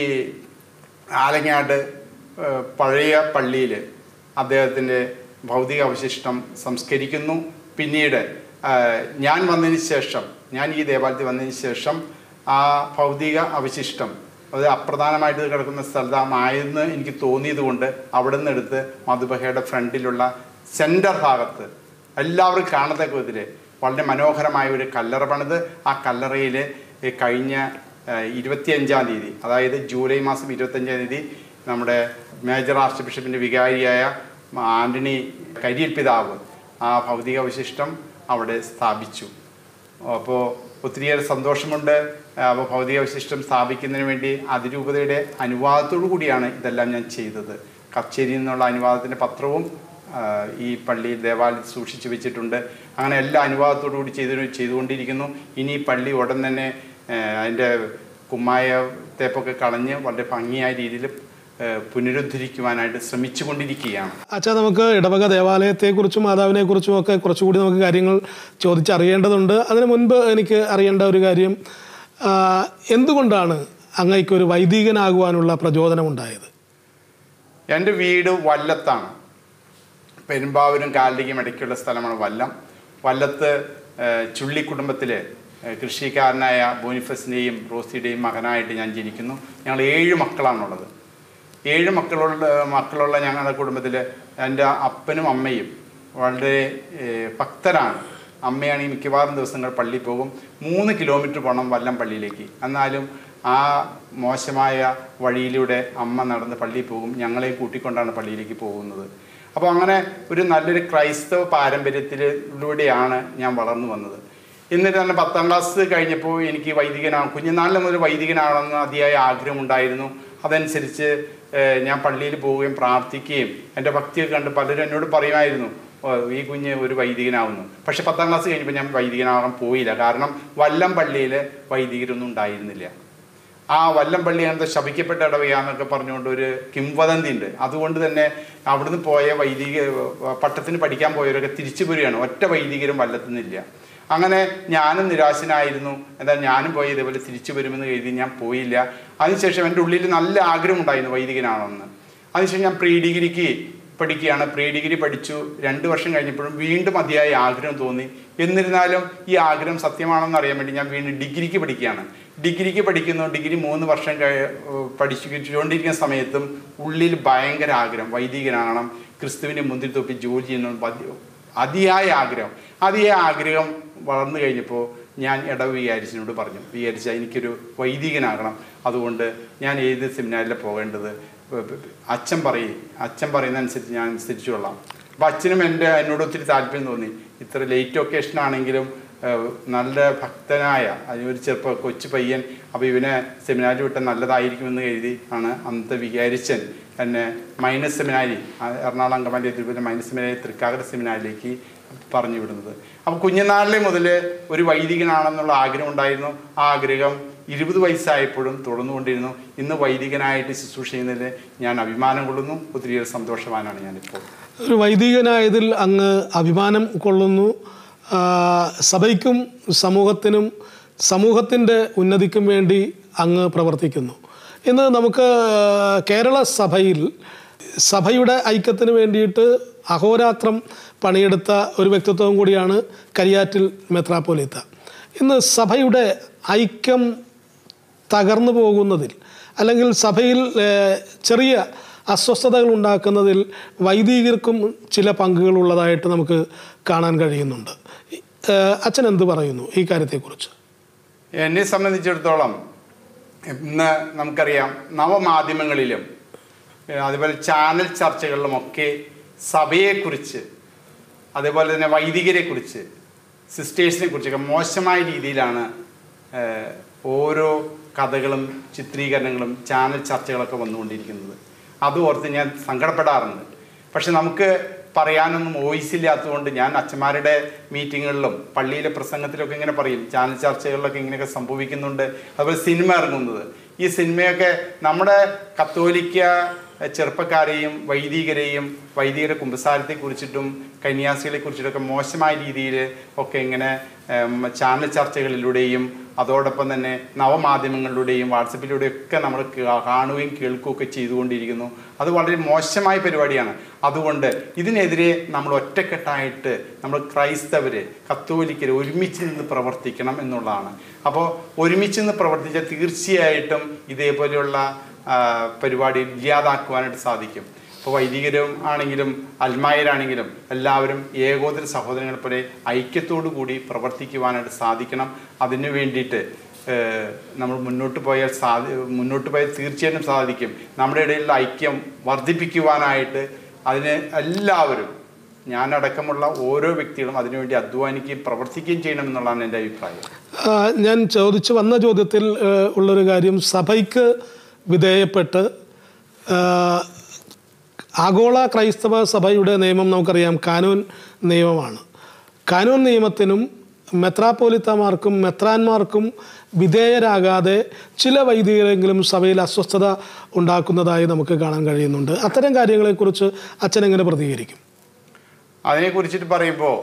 ആലങ്ങാട് ഏഹ്, പഴയ പള്ളിയിൽ അദ്ദേഹത്തിൻ്റെ ഭൗതിക അവശിഷ്ടം സംസ്കരിക്കുന്നു പിന്നീട് ഏഹ്, ഞാൻ വന്നതിന് ശേഷം ഞാൻ ഈ ദേവാലയത്തിൽ വന്നതിന് ശേഷം ആ ഭൗതിക അവശിഷ്ടം അത് അപ്രധാനമായിട്ട് കിടക്കുന്ന സ്ഥലമായെന്ന് എനിക്ക് തോന്നിയത് കൊണ്ട് അവിടെ നിന്ന് എടുത്ത് മധുബഹയുടെ ഫ്രണ്ടിലുള്ള സെൻറ്റർ ഭാഗത്ത് എല്ലാവരും കാണത്തക്ക വിധത്തിൽ വളരെ മനോഹരമായ ഒരു കല്ലറ പണിത് ആ കല്ലറയിൽ കഴിഞ്ഞ ഏഹ്, ഇരുപത്തിയഞ്ചാം തീയതി അതായത് ജൂലൈ മാസം ഇരുപത്തഞ്ചാം തീയതി നമ്മുടെ മേജർ ആർച്ച് ബിഷപ്പിൻ്റെ വികാരിയായ ആന്റണി കരിയിൽ പിതാവ് ആ ഭൗതിക അവശിഷ്ടം അവിടെ സ്ഥാപിച്ചു അപ്പോൾ ഒത്തിരിയേറെ സന്തോഷമുണ്ട് അപ്പോൾ ഭൗതിക അവശിഷ്ടം സ്ഥാപിക്കുന്നതിന് വേണ്ടി അതിരൂപതയുടെ അനുവാദത്തോടു കൂടിയാണ് ഇതെല്ലാം ഞാൻ ചെയ്തത് കച്ചേരിയിൽ നിന്നുള്ള അനുവാദത്തിൻ്റെ പത്രവും ആ, ഈ പള്ളിയിൽ ദേവാലയത്തിൽ സൂക്ഷിച്ചു വെച്ചിട്ടുണ്ട് അങ്ങനെ എല്ലാ അനുവാദത്തോടു കൂടി ചെയ്തു ചെയ്തുകൊണ്ടിരിക്കുന്നു ഇനി ഈ പള്ളി ഉടൻ തന്നെ ആ, അതിൻ്റെ കുമ്മായ തേപ്പൊക്കെ കളഞ്ഞ് വളരെ ഭംഗിയായ രീതിയിൽ ആ, പുനരുദ്ധരിക്കുവാനായിട്ട് ശ്രമിച്ചുകൊണ്ടിരിക്കുകയാണ് അച്ഛാ നമുക്ക് ഇടവക ദേവാലയത്തെക്കുറിച്ചും മാതാവിനെക്കുറിച്ചും ഒക്കെ കുറച്ചുകൂടി നമുക്ക് കാര്യങ്ങൾ ചോദിച്ചറിയേണ്ടതുണ്ട് അതിനു മുൻപ് എനിക്ക് അറിയേണ്ട ഒരു കാര്യം ആ, എന്തുകൊണ്ടാണ് അങ്ങയ്ക്കൊരു വൈദികനാകുവാനുള്ള പ്രചോദനമുണ്ടായത് എൻ്റെ വീട് വല്ലത്താണ് പെരുമ്പാവൂരും കാലിലേക്കും ഇടയ്ക്കുള്ള സ്ഥലമാണ് വല്ലം വല്ലത്ത് ഏഹ്, ചുള്ളി കുടുംബത്തിലെ ഏഹ്, കൃഷിക്കാരനായ ബോനിഫസിൻ്റെയും റോസിയുടെയും മകനായിട്ട് ഞാൻ ജനിക്കുന്നു ഞങ്ങൾ ഏഴ് മക്കളാണുള്ളത് ഏഴ് മക്കളുള്ള മക്കളുള്ള ഞങ്ങളുടെ കുടുംബത്തിൽ എൻ്റെ അപ്പനും അമ്മയും വളരെ ഏഹ്, ഭക്തരാണ് അമ്മയാണെങ്കിൽ മിക്കവാറും ദിവസങ്ങൾ പള്ളിയിൽ പോകും മൂന്ന് കിലോമീറ്റർ പോകണം വല്ലം പള്ളിയിലേക്ക് എന്നാലും ആ മോശമായ വഴിയിലൂടെ അമ്മ നടന്ന് പള്ളിയിൽ പോകും ഞങ്ങളെ കൂട്ടിക്കൊണ്ടാണ് പള്ളിയിലേക്ക് പോകുന്നത് അപ്പോൾ അങ്ങനെ ഒരു നല്ലൊരു ക്രൈസ്തവ പാരമ്പര്യത്തിലൂടെയാണ് ഞാൻ വളർന്നു വന്നത് എന്നിട്ട് തന്നെ പത്താം ക്ലാസ് കഴിഞ്ഞപ്പോൾ എനിക്ക് വൈദികനാണ് കുഞ്ഞുനാളിൽ മുതൽ വൈദികനാണെന്ന് അതിയായ ആഗ്രഹമുണ്ടായിരുന്നു അതനുസരിച്ച് ഏഹ്, ഞാൻ പള്ളിയിൽ പോവുകയും പ്രാർത്ഥിക്കുകയും എൻ്റെ ഭക്തിയൊക്കെ കണ്ട് പലരും എന്നോട് പറയുമായിരുന്നു "ഓ, ഈ കുഞ്ഞ് ഒരു വൈദികനാവുന്നു പക്ഷെ പത്താം ക്ലാസ് കഴിഞ്ഞപ്പോൾ ഞാൻ വൈദികനാകാൻ പോയില്ല കാരണം വല്ലം പള്ളിയിൽ വൈദികരൊന്നും ഉണ്ടായിരുന്നില്ല ആ വല്ലംപള്ളി അങ്ങനത്തെ ശപിക്കപ്പെട്ട ഇടവയാന്നൊക്കെ പറഞ്ഞുകൊണ്ട് ഒരു കിംവദന്തി ഉണ്ട് അതുകൊണ്ട് തന്നെ അവിടുന്ന് പോയ വൈദിക പട്ടത്തിന് പഠിക്കാൻ പോയവരൊക്കെ തിരിച്ചു വരികയാണ് ഒറ്റ വൈദികരും വല്ലത്തുനിന്നില്ല അങ്ങനെ ഞാനും നിരാശനായിരുന്നു എന്താ ഞാനും പോയി ഇതേപോലെ തിരിച്ചു വരുമെന്ന് കരുതി ഞാൻ പോയില്ല അതിനുശേഷം എൻ്റെ ഉള്ളിൽ നല്ല ആഗ്രഹം ഉണ്ടായിരുന്നു വൈദികനാണെന്ന് അതിനുശേഷം ഞാൻ പ്രീ ഡിഗ്രിക്ക് പഠിക്കുകയാണ് പ്രീ ഡിഗ്രി പഠിച്ചു രണ്ട് വർഷം കഴിഞ്ഞപ്പോഴും വീണ്ടും അതിയായ ആഗ്രഹം തോന്നി എന്നിരുന്നാലും ഈ ആഗ്രഹം സത്യമാണെന്ന് അറിയാൻ വേണ്ടി ഞാൻ വീണ്ടും ഡിഗ്രിക്ക് പഠിക്കുകയാണ് ഡിഗ്രിക്ക് പഠിക്കുന്നു ഡിഗ്രി മൂന്ന് വർഷം കഴി പഠിച്ചുകൊണ്ടിരിക്കുന്ന സമയത്തും ഉള്ളിൽ ഭയങ്കര ആഗ്രഹം വൈദികനാകണം ക്രിസ്തുവിനെ മുന്തിരി തൊപ്പി ജോലി ചെയ്യണം പതി- അതിയായ ആഗ്രഹം അതിയായ ആഗ്രഹം വളർന്നു കഴിഞ്ഞപ്പോൾ ഞാൻ ഇടവ് വികാരിച്ചിനോട് പറഞ്ഞു വിചാരിച്ച എനിക്കൊരു വൈദികനാകണം അതുകൊണ്ട് ഞാൻ ഏത് സെമിനാരിലാണ് പോകേണ്ടത് അച്ഛൻ പറയും അച്ഛൻ പറയുന്ന അനുസരിച്ച് ഞാൻ അനുസരിച്ചു കൊള്ളാം അപ്പം അച്ഛനും എൻ്റെ എന്നോട് ഒത്തിരി താല്പര്യം തോന്നി ഇത്ര ലേറ്റ് ഒക്കേഷൻ ആണെങ്കിലും ഏഹ്, നല്ല ഭക്തനായ ഒരു ചെറുപ്പ കൊച്ചു പയ്യൻ അപ്പോൾ ഇവനെ സെമിനാരിൽ വിട്ടാൽ നല്ലതായിരിക്കുമെന്ന് കരുതി ആണ് അന്നത്തെ വികാരിച്ചൻ എന്നെ മൈനസ് സെമിനാരി ആ, എറണാകുളം അങ്കമാലി തിരുപ്പതി മൈനസ് സെമിനാരി തൃക്കാക്കര സെമിനാരിലേക്ക് പറഞ്ഞു വിടുന്നത് അപ്പോൾ കുഞ്ഞുനാളിലെ മുതൽ ഒരു വൈദികനാണെന്നുള്ള ആഗ്രഹം ഉണ്ടായിരുന്നു ആ ആഗ്രഹം ഇരുപത് വയസ്സായപ്പോഴും തുടർന്നുകൊണ്ടിരുന്നു ഇന്ന് വൈദികനായിട്ട് ശുശ്രൂഷ ചെയ്യുന്നതിൽ ഞാൻ അഭിമാനം കൊള്ളുന്നു ഒത്തിരിയേറെ സന്തോഷവാനാണ് ഞാനിപ്പോൾ ഒരു വൈദികനായതിൽ അങ്ങ് അഭിമാനം കൊള്ളുന്നു ആ, സഭയ്ക്കും സമൂഹത്തിനും സമൂഹത്തിൻ്റെ ഉന്നതിക്കും വേണ്ടി അങ്ങ് പ്രവർത്തിക്കുന്നു ഇന്ന് നമുക്ക് കേരള സഭയിൽ സഭയുടെ ഐക്യത്തിന് വേണ്ടിയിട്ട് അഹോരാത്രം പണിയെടുത്ത ഒരു വ്യക്തിത്വം കൂടിയാണ് കരിയാറ്റിൽ മെത്രാപ്പോലിത്ത ഇന്ന് സഭയുടെ ഐക്യം തകർന്നു പോകുന്നതിൽ അല്ലെങ്കിൽ സഭയിൽ ഏഹ്, ചെറിയ അസ്വസ്ഥതകൾ ഉണ്ടാക്കുന്നതിൽ വൈദികർക്കും ചില പങ്കുകൾ ഉള്ളതായിട്ട് നമുക്ക് കാണാൻ കഴിയുന്നുണ്ട് ഏഹ്, അച്ഛൻ എന്ത് പറയുന്നു ഈ കാര്യത്തെക്കുറിച്ച് എന്നെ സംബന്ധിച്ചിടത്തോളം ഇന്ന് നമുക്കറിയാം നവമാധ്യമങ്ങളിലും ഏഹ് അതുപോലെ ചാനൽ ചർച്ചകളിലുമൊക്കെ സഭയെക്കുറിച്ച് അതേപോലെ തന്നെ വൈദികരെക്കുറിച്ച് സിസ്റ്റേഴ്സിനെ കുറിച്ചൊക്കെ മോശമായ രീതിയിലാണ് ഏഹ്, ഓരോ കഥകളും ചിത്രീകരണങ്ങളും ചാനൽ ചർച്ചകളൊക്കെ വന്നുകൊണ്ടിരിക്കുന്നത് അത് ഓർത്ത് ഞാൻ സങ്കടപ്പെടാറുണ്ട് പക്ഷെ നമുക്ക് പറയാനൊന്നും വോയിസ് ഇല്ലാത്തതുകൊണ്ട് ഞാൻ അച്ഛന്മാരുടെ മീറ്റിങ്ങുകളിലും പള്ളിയിലെ പ്രസംഗത്തിലൊക്കെ ഇങ്ങനെ പറയും ചാനൽ ചർച്ചകളിലൊക്കെ ഇങ്ങനെയൊക്കെ സംഭവിക്കുന്നുണ്ട് അതുപോലെ സിനിമ ഇറങ്ങുന്നത് ഈ സിനിമയൊക്കെ നമ്മുടെ കത്തോലിക്ക എഹ്, ചെറുപ്പക്കാരെയും വൈദികരെയും വൈദികര കുമ്പസാരത്തെ കുറിച്ചിട്ടും കന്യാസികളെ കുറിച്ചിട്ടൊക്കെ മോശമായ രീതിയിൽ ഒക്കെ ഇങ്ങനെ ഉം, ചാനൽ ചർച്ചകളിലൂടെയും അതോടൊപ്പം തന്നെ നവമാധ്യമങ്ങളിലൂടെയും വാട്സപ്പിലൂടെയും ഒക്കെ നമ്മൾ കാ- കാണുകയും കേൾക്കുകയൊക്കെ ചെയ്തുകൊണ്ടിരിക്കുന്നു അത് വളരെ മോശമായ പരിപാടിയാണ് അതുകൊണ്ട് ഇതിനെതിരെ നമ്മൾ ഒറ്റക്കെട്ടായിട്ട് നമ്മൾ ക്രൈസ്തവര് കത്തോലിക്കര് ഒരുമിച്ച് നിന്ന് പ്രവർത്തിക്കണം എന്നുള്ളതാണ് അപ്പോൾ ഒരുമിച്ച് നിന്ന് പ്രവർത്തിച്ചാൽ തീർച്ചയായിട്ടും ഇതേപോലെയുള്ള ആ, പരിപാടി ഇല്ലാതാക്കുവാനായിട്ട് സാധിക്കും ഇപ്പോൾ വൈദികരും ആണെങ്കിലും അൽമായരാണെങ്കിലും എല്ലാവരും ഏകോദര സഹോദരങ്ങളെ പോലെ ഐക്യത്തോടു കൂടി പ്രവർത്തിക്കുവാനായിട്ട് സാധിക്കണം അതിനു വേണ്ടിയിട്ട് ഏഹ്, നമ്മൾ മുന്നോട്ട് പോയാൽ സാധി മുന്നോട്ട് പോയാൽ തീർച്ചയായിട്ടും സാധിക്കും നമ്മുടെ ഇടയിലുള്ള ഐക്യം വർദ്ധിപ്പിക്കുവാനായിട്ട് അതിന് എല്ലാവരും ഞാനടക്കമുള്ള ഓരോ വ്യക്തികളും അതിനുവേണ്ടി അധ്വാനിക്കുകയും പ്രവർത്തിക്കുകയും ചെയ്യണം എന്നുള്ളതാണ് എൻ്റെ അഭിപ്രായം ആ, ഞാൻ ചോദിച്ചു വന്ന ചോദ്യത്തിൽ ആ, ഉള്ളൊരു കാര്യം സഭയ്ക്ക് വിധേയപ്പെട്ട് ആ, ആഗോള ക്രൈസ്തവ സഭയുടെ നിയമം നമുക്കറിയാം കാനൂൻ നിയമമാണ് കാനൂൻ നിയമത്തിനും മെത്രാപ്പോലിത്തമാർക്കും മെത്രാന്മാർക്കും വിധേയരാകാതെ ചില വൈദികരെങ്കിലും സഭയിൽ അസ്വസ്ഥത ഉണ്ടാക്കുന്നതായി നമുക്ക് കാണാൻ കഴിയുന്നുണ്ട് അത്തരം കാര്യങ്ങളെക്കുറിച്ച് അച്ഛൻ എങ്ങനെ പ്രതികരിക്കും അതിനെക്കുറിച്ചിട്ട് പറയുമ്പോൾ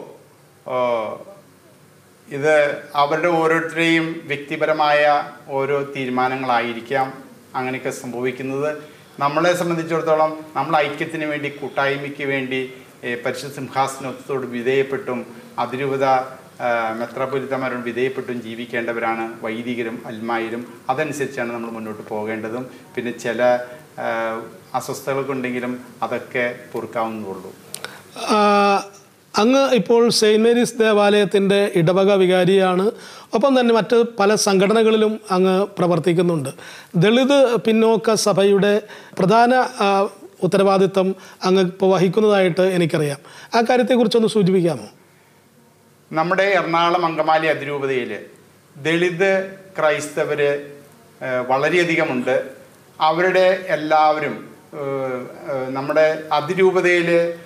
ഇത് അവരുടെ ഓരോരുത്തരെയും വ്യക്തിപരമായ ഓരോ തീരുമാനങ്ങളായിരിക്കാം അങ്ങനെയൊക്കെ സംഭവിക്കുന്നത് നമ്മളെ സംബന്ധിച്ചിടത്തോളം നമ്മൾ ഐക്യത്തിന് വേണ്ടി കൂട്ടായ്മയ്ക്ക് വേണ്ടി ഏഹ്, പരിശുദ്ധ സിംഹാസനത്തോട് വിധേയപ്പെട്ടും അതിരൂപത മെത്രാപൊലിത്തമാരോട് വിധേയപ്പെട്ടും ജീവിക്കേണ്ടവരാണ് വൈദികരും അൽമായരും അതനുസരിച്ചാണ് നമ്മൾ മുന്നോട്ട് പോകേണ്ടതും പിന്നെ ചില ഏഹ്, അസ്വസ്ഥതകളൊക്കെ ഉണ്ടെങ്കിലും അതൊക്കെ പൊറുക്കാവുന്നതുള്ളൂ ആ, അങ്ങ് ഇപ്പോൾ സെയിൻറ് മേരീസ് ദേവാലയത്തിൻ്റെ ഇടവക വികാരിയാണ് ഒപ്പം തന്നെ മറ്റ് പല സംഘടനകളിലും അങ്ങ് പ്രവർത്തിക്കുന്നുണ്ട് ദളിത് പിന്നോക്ക സഭയുടെ പ്രധാന ആ, ഉത്തരവാദിത്തം അങ്ങ് ഇപ്പോൾ വഹിക്കുന്നതായിട്ട് എനിക്കറിയാം ആ കാര്യത്തെക്കുറിച്ചൊന്ന് സൂചിപ്പിക്കാമോ നമ്മുടെ എറണാകുളം അങ്കമാലി അതിരൂപതയിൽ ദളിത് ക്രൈസ്തവര് ഏഹ്, വളരെയധികമുണ്ട് അവരുടെ എല്ലാവരും ഏഹ്, ഏഹ്, നമ്മുടെ അതിരൂപതയിൽ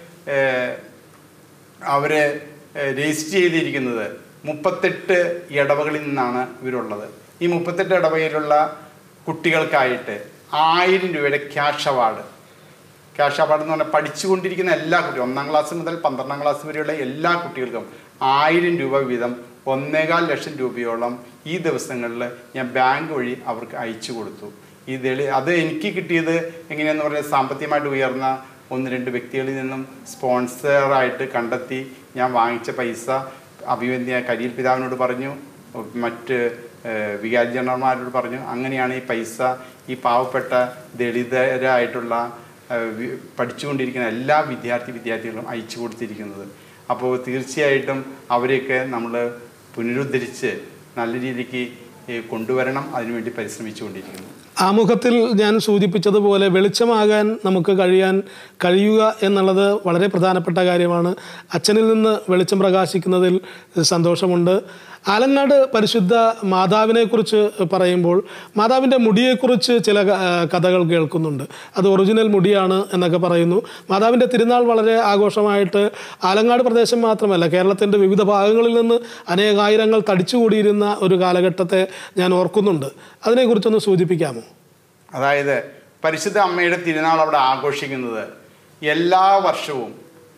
അവര് ഏഹ്, രജിസ്റ്റർ ചെയ്തിരിക്കുന്നത് മുപ്പത്തെട്ട് ഇടവകളിൽ നിന്നാണ് ഇവരുള്ളത് ഈ മുപ്പത്തെട്ട് ഇടവകയിലുള്ള കുട്ടികൾക്കായിട്ട് ആയിരം രൂപയുടെ ക്യാഷ് അവാർഡ് ക്യാഷ് അവാർഡ് എന്ന് പറഞ്ഞാൽ പഠിച്ചുകൊണ്ടിരിക്കുന്ന എല്ലാ കുട്ടികളും ഒന്നാം ക്ലാസ് മുതൽ പന്ത്രണ്ടാം ക്ലാസ് വരെയുള്ള എല്ലാ കുട്ടികൾക്കും ആയിരം രൂപ വീതം ഒന്നേകാൽ ലക്ഷം രൂപയോളം ഈ ദിവസങ്ങളിൽ ഞാൻ ബാങ്ക് വഴി അവർക്ക് അയച്ചു കൊടുത്തു ഈ ദളി അത് എനിക്ക് കിട്ടിയത് എങ്ങനെയാന്ന് പറഞ്ഞാൽ സാമ്പത്തികമായിട്ട് ഉയർന്ന ഒന്ന് രണ്ട് വ്യക്തികളിൽ നിന്നും സ്പോൺസറായിട്ട് കണ്ടെത്തി ഞാൻ വാങ്ങിച്ച പൈസ അഭിവന്യ കരിയിൽ പിതാവിനോട് പറഞ്ഞു മറ്റ് ഏഹ്, വികാരി ജനറൽമാരോട് പറഞ്ഞു അങ്ങനെയാണ് ഈ പൈസ ഈ പാവപ്പെട്ട ദളിതരായിട്ടുള്ള ഏഹ്, വി- പഠിച്ചുകൊണ്ടിരിക്കുന്ന എല്ലാ വിദ്യാർത്ഥി വിദ്യാർത്ഥികളും അയച്ചു കൊടുത്തിരിക്കുന്നത് അപ്പോൾ തീർച്ചയായിട്ടും അവരെയൊക്കെ നമ്മൾ പുനരുദ്ധരിച്ച് നല്ല രീതിക്ക് ഏഹ്, കൊണ്ടുവരണം അതിനുവേണ്ടി പരിശ്രമിച്ചുകൊണ്ടിരിക്കുന്നു ആമുഖത്തിൽ ഞാൻ സൂചിപ്പിച്ചതുപോലെ വെളിച്ചമാകാൻ നമുക്ക് കഴിയാൻ കഴിയുക എന്നുള്ളത് വളരെ പ്രധാനപ്പെട്ട കാര്യമാണ് അച്ഛനിൽ നിന്ന് വെളിച്ചം പ്രകാശിക്കുന്നതിൽ സന്തോഷമുണ്ട് ആലങ്ങാട് പരിശുദ്ധ മാതാവിനെക്കുറിച്ച് പറയുമ്പോൾ മാതാവിൻ്റെ മുടിയെക്കുറിച്ച് ചില ക- ആ, കഥകൾ കേൾക്കുന്നുണ്ട് അത് ഒറിജിനൽ മുടിയാണ് എന്നൊക്കെ പറയുന്നു മാതാവിൻ്റെ തിരുനാൾ വളരെ ആഘോഷമായിട്ട് ആലങ്ങാട് പ്രദേശം മാത്രമല്ല കേരളത്തിൻ്റെ വിവിധ ഭാഗങ്ങളിൽ നിന്ന് അനേകായിരങ്ങൾ തടിച്ചുകൂടിയിരുന്ന ഒരു കാലഘട്ടത്തെ ഞാൻ ഓർക്കുന്നുണ്ട് അതിനെക്കുറിച്ചൊന്ന് സൂചിപ്പിക്കാമോ അതായത് പരിശുദ്ധ അമ്മയുടെ തിരുനാൾ അവിടെ ആഘോഷിക്കുന്നത് എല്ലാ വർഷവും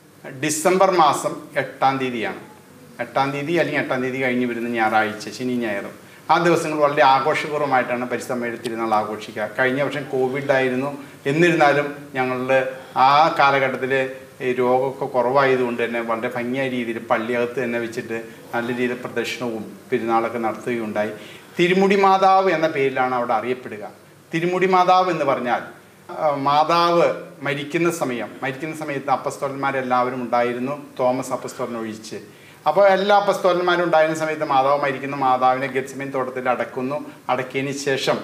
ഡിസംബർ മാസം എട്ടാം തീയതിയാണ് എട്ടാം തീയതി അല്ലെങ്കിൽ എട്ടാം തീയതി കഴിഞ്ഞ് വരുന്ന ഞായറാഴ്ച ശനി ഞായറും ആ ദിവസങ്ങൾ വളരെ ആഘോഷപൂർവ്വമായിട്ടാണ് പരിശുദ്ധ അമ്മയുടെ തിരുനാൾ ആഘോഷിക്കുക കഴിഞ്ഞ വർഷം കോവിഡ് ആയിരുന്നു എന്നിരുന്നാലും ഞങ്ങളുടെ ആ കാലഘട്ടത്തിൽ ഈ രോഗമൊക്കെ കുറവായതുകൊണ്ട് തന്നെ വളരെ ഭംഗിയായ രീതിയിൽ പള്ളിയകത്ത് തന്നെ വെച്ചിട്ട് നല്ല രീതിയിൽ പ്രദക്ഷിണവും പെരുന്നാളൊക്കെ നടത്തുകയുണ്ടായി തിരുമുടി മാതാവ് എന്ന പേരിലാണ് അവിടെ അറിയപ്പെടുക തിരുമുടി മാതാവ് എന്ന് പറഞ്ഞാൽ ആ, മാതാവ് മരിക്കുന്ന സമയം മരിക്കുന്ന സമയത്ത് അപ്പസ്തോലന്മാരെല്ലാവരും ഉണ്ടായിരുന്നു തോമസ് അപ്പസ്തോലൻ ഒഴിച്ച് അപ്പോൾ എല്ലാ അപ്പസ്തോലന്മാരും ഉണ്ടായിരുന്ന സമയത്ത് മാതാവ് മരിക്കുന്ന മാതാവിനെ ഗെറ്റ്സമീൻ തോട്ടത്തിൽ അടക്കുന്നു അടക്കിയതിന് ശേഷം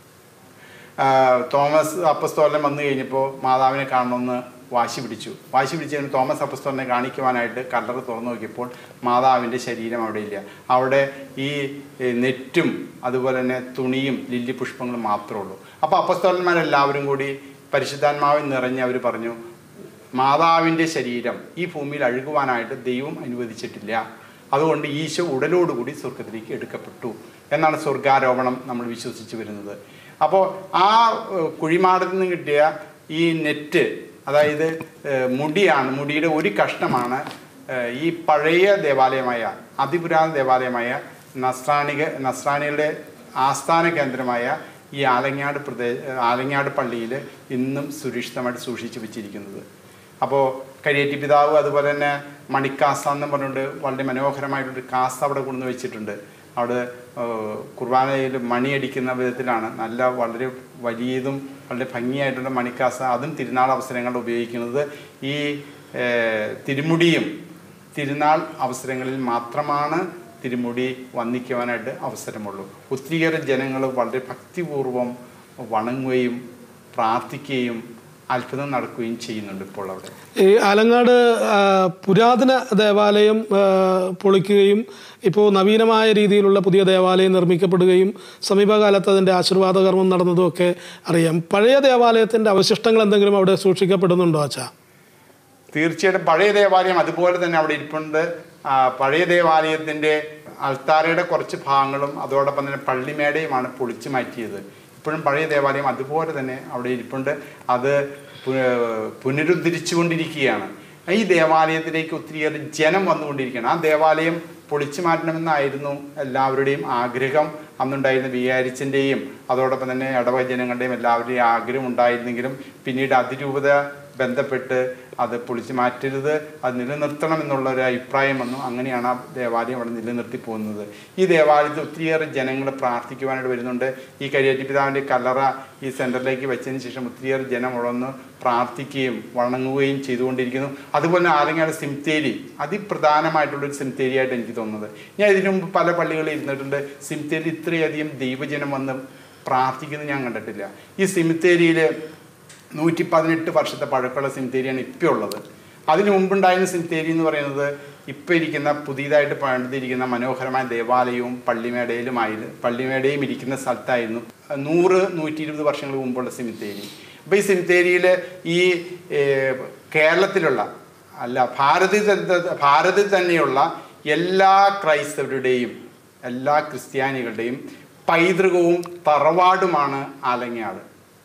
ആ, തോമസ് അപ്പസ്തോലൻ വന്നു കഴിഞ്ഞപ്പോൾ മാതാവിനെ കാണണമെന്ന് വാശി പിടിച്ചു വാശി പിടിച്ചതിന് തോമസ് അപ്പസ്തോലിനെ കാണിക്കുവാനായിട്ട് കല്ലറ തുറന്നു നോക്കിയപ്പോൾ മാതാവിൻ്റെ ശരീരം അവിടെ ഇല്ല അവിടെ ഈ ഏ, നെറ്റും അതുപോലെ തന്നെ തുണിയും ലില്ലി പുഷ്പങ്ങളും മാത്രമേ ഉള്ളൂ അപ്പോൾ അപ്പസ്തോലന്മാരെല്ലാവരും കൂടി പരിശുദ്ധാത്മാവിൽ നിറഞ്ഞ് അവർ പറഞ്ഞു മാതാവിൻ്റെ ശരീരം ഈ ഭൂമിയിൽ അഴുകുവാനായിട്ട് ദൈവം അനുവദിച്ചിട്ടില്ല അതുകൊണ്ട് ഈശോ ഉടലോടുകൂടി സ്വർഗത്തിലേക്ക് എടുക്കപ്പെട്ടു എന്നാണ് സ്വർഗാരോപണം നമ്മൾ വിശ്വസിച്ച് വരുന്നത് അപ്പോൾ ആ ഏഹ്, കുഴിമാടത്തിൽ നിന്ന് കിട്ടിയ ഈ നെറ്റ് അതായത് ഏഹ്, മുടിയാണ് മുടിയുടെ ഒരു കഷ്ണമാണ് ഏഹ്, ഈ പഴയ ദേവാലയമായ അതിപുരാതന ദേവാലയമായ നസ്രാണിക നസ്രാണികളുടെ ആസ്ഥാന കേന്ദ്രമായ ഈ ആലങ്ങാട് പ്രദേശ ആലങ്ങാട് പള്ളിയിൽ ഇന്നും സുരക്ഷിതമായിട്ട് സൂക്ഷിച്ചു വെച്ചിരിക്കുന്നത് അപ്പോൾ കരിയേറ്റി പിതാവ് അതുപോലെ തന്നെ മണിക്കാസ എന്ന് പറഞ്ഞുകൊണ്ട് വളരെ മനോഹരമായിട്ടൊരു കാസ അവിടെ കൊണ്ടു വെച്ചിട്ടുണ്ട് അവിടെ ഏഹ്, കുർബാനയിൽ മണിയടിക്കുന്ന വിധത്തിലാണ് നല്ല വളരെ വലിയതും വളരെ ഭംഗിയായിട്ടുള്ള മണിക്കാസ അതും തിരുനാൾ അവസരങ്ങളിൽ ഉപയോഗിക്കുന്നത് ഈ ഏഹ്, തിരുമുടിയും തിരുനാൾ അവസരങ്ങളിൽ മാത്രമാണ് തിരുമുടി വന്ദിക്കുവാനായിട്ട് അവസരമുള്ളൂ ഒത്തിരിയേറെ ജനങ്ങൾ വളരെ ഭക്തിപൂർവം വണങ്ങുകയും പ്രാർത്ഥിക്കുകയും അത്ഭുതം നടക്കുകയും ചെയ്യുന്നുണ്ട് ഇപ്പോൾ അവിടെ ഈ ആലങ്ങാട് ആ, പുരാതന ദേവാലയം ആ, പൊളിക്കുകയും ഇപ്പോൾ നവീനമായ രീതിയിലുള്ള പുതിയ ദേവാലയം നിർമ്മിക്കപ്പെടുകയും സമീപകാലത്ത് അതിൻ്റെ ആശീർവാദ കർമ്മം നടന്നതുമൊക്കെ അറിയാം പഴയ ദേവാലയത്തിൻ്റെ അവശിഷ്ടങ്ങൾ എന്തെങ്കിലും അവിടെ സൂക്ഷിക്കപ്പെടുന്നുണ്ടോ അച്ഛാ തീർച്ചയായിട്ടും പഴയ ദേവാലയം അതുപോലെ തന്നെ അവിടെ ഇരിപ്പുണ്ട് ആ, പഴയ ദേവാലയത്തിൻ്റെ അൾത്താരയുടെ കുറച്ച് ഭാഗങ്ങളും അതോടൊപ്പം തന്നെ പള്ളിമേടയുമാണ് പൊളിച്ചു മാറ്റിയത് ഇപ്പോഴും പഴയ ദേവാലയം അതുപോലെ തന്നെ അവിടെ ഇരിപ്പുണ്ട് അത് പു- പുനരുദ്ധരിച്ചുകൊണ്ടിരിക്കുകയാണ് ഈ ദേവാലയത്തിലേക്ക് ഒത്തിരിയേറെ ജനം വന്നുകൊണ്ടിരിക്കുകയാണ് ആ ദേവാലയം പൊളിച്ചു മാറ്റണമെന്നായിരുന്നു എല്ലാവരുടെയും ആഗ്രഹം അന്നുണ്ടായിരുന്ന വികാരിച്ചൻ്റെയും അതോടൊപ്പം തന്നെ ഇടവക ജനങ്ങളുടെയും എല്ലാവരുടെയും ആഗ്രഹം ഉണ്ടായിരുന്നെങ്കിലും പിന്നീട് അതിരൂപത ബന്ധപ്പെട്ട് അത് പൊളിച്ചു മാറ്റരുത് അത് നിലനിർത്തണം എന്നുള്ള ഒരു അഭിപ്രായം വന്നു അങ്ങനെയാണ് ആ ദേവാലയം അവിടെ നിലനിർത്തി പോകുന്നത് ഈ ദേവാലയത്തിൽ ഒത്തിരിയേറെ ജനങ്ങൾ പ്രാർത്ഥിക്കുവാനായിട്ട് വരുന്നുണ്ട് ഈ കരിയാറ്റി പിതാവിൻ്റെ കല്ലറ ഈ സെൻറ്ററിലേക്ക് വെച്ചതിന് ശേഷം ഒത്തിരിയേറെ ജനം ഉളർന്ന് പ്രാർത്ഥിക്കുകയും വണങ്ങുകയും ചെയ്തുകൊണ്ടിരിക്കുന്നു അതുപോലെ തന്നെ ആലങ്ങാട് സിംതേരി അതിപ്രധാനമായിട്ടുള്ളൊരു സിംതേരി ആയിട്ട് എനിക്ക് തോന്നുന്നത് ഞാൻ ഇതിനു മുമ്പ് പല പള്ളികളിൽ ഇരുന്നിട്ടുണ്ട് സിംതേരി ഇത്രയധികം ദൈവജനം വന്ന് പ്രാർത്ഥിക്കുന്നത് ഞാൻ കണ്ടിട്ടില്ല ഈ സിമിത്തേരിയിൽ നൂറ്റി പതിനെട്ട് വർഷത്തെ പഴക്കമുള്ള സിമിത്തേരിയാണ് ഇപ്പോൾ ഉള്ളത് അതിന് മുമ്പുണ്ടായിരുന്ന സിമിത്തേരി എന്ന് പറയുന്നത് ഇപ്പോൾ ഇരിക്കുന്ന പുതിയതായിട്ട് പണിതിരിക്കുന്ന മനോഹരമായ ദേവാലയവും പള്ളിമേടയിലുമായിരുന്നു പള്ളിമേടയും ഇരിക്കുന്ന സ്ഥലത്തായിരുന്നു നൂറ് നൂറ്റി ഇരുപത് വർഷങ്ങൾ മുമ്പുള്ള സിമിത്തേരി അപ്പോൾ ഈ സിമിത്തേരിയിൽ ഈ ഏർ, കേരളത്തിലുള്ള അല്ല ഭാരതത്തിൽ തന്നെ- ഭാരതത്തിൽ തന്നെയുള്ള എല്ലാ ക്രൈസ്തവരുടെയും എല്ലാ ക്രിസ്ത്യാനികളുടെയും പൈതൃകവും തറവാടുമാണ് ആലങ്ങാട്